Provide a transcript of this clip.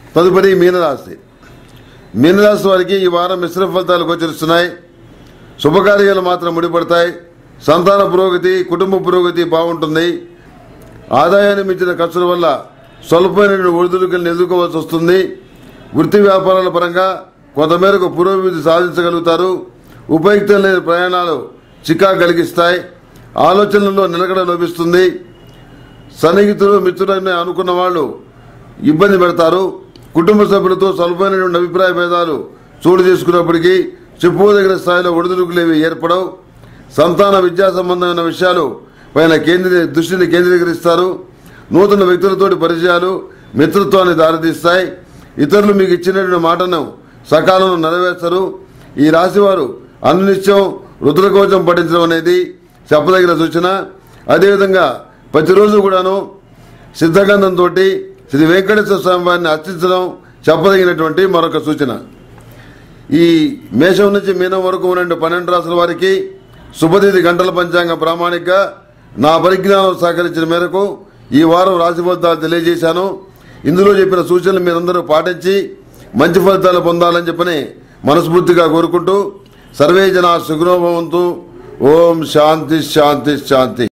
తదుపరి మీనరాశి మీనరాశి వారికి ఈ వారం మిశ్రమ ఫలితాలు గోచరిస్తున్నాయి శుభకార్యాలు మాత్రం ముడిపడతాయి సంతాన పురోగతి కుటుంబ పురోగతి బాగుంటుంది ఆదాయాన్ని మించిన ఖర్చుల వల్ల స్వల్పమైన ఒడిదుడుకులను ఎదుర్కోవాల్సి వస్తుంది వృత్తి వ్యాపారాల పరంగా కొంతమేరకు పురోభివృద్ధి సాధించగలుగుతారు ఉపయుక్తం లేని ప్రయాణాలు చికా కలిగిస్తాయి ఆలోచనల్లో నిలకడ లోపిస్తుంది సన్నిహితులు మిత్రులని అనుకున్న వాళ్ళు ఇబ్బంది పెడతారు కుటుంబ సభ్యులతో స్వల్పమైనటువంటి అభిప్రాయ భేదాలు చోటు చేసుకున్నప్పటికీ చెప్పుకోదగిన స్థాయిలో ఒడిదుడుకులేవి ఏర్పడవు సంతాన విద్యా సంబంధమైన విషయాలు పైన కేంద్రీ దృష్టిని కేంద్రీకరిస్తారు నూతన వ్యక్తులతోటి పరిచయాలు మిత్రత్వాన్ని దారితీస్తాయి ఇతరులు మీకు ఇచ్చినటువంటి మాటను సకాలంలో నెరవేర్చరు ఈ రాశివారు అనునిత్యం రుద్రకవచం పఠించడం అనేది చెప్పదగిన సూచన అదేవిధంగా ప్రతిరోజు కూడాను సిద్ధగంధంతో శ్రీ వెంకటేశ్వర స్వామి వారిని అర్చించడం చెప్పదగినటువంటి మరొక సూచన ఈ మేషం నుంచి మీనం వరకు ఉన్న పన్నెండు రాసుల వారికి శుభతిథి గంటల పంచాంగ ప్రామాణిక నా పరిజ్ఞానం సహకరించిన మేరకు ఈ వారం రాశి ఫలితాలు తెలియజేశాను ఇందులో చెప్పిన సూచనలు మీరందరూ పాటించి మంచి ఫలితాలు పొందాలని చెప్పని మనస్ఫూర్తిగా కోరుకుంటూ సర్వే జన సుగ్నోభవంతు ఓం శాంతి శాంతి శాంతి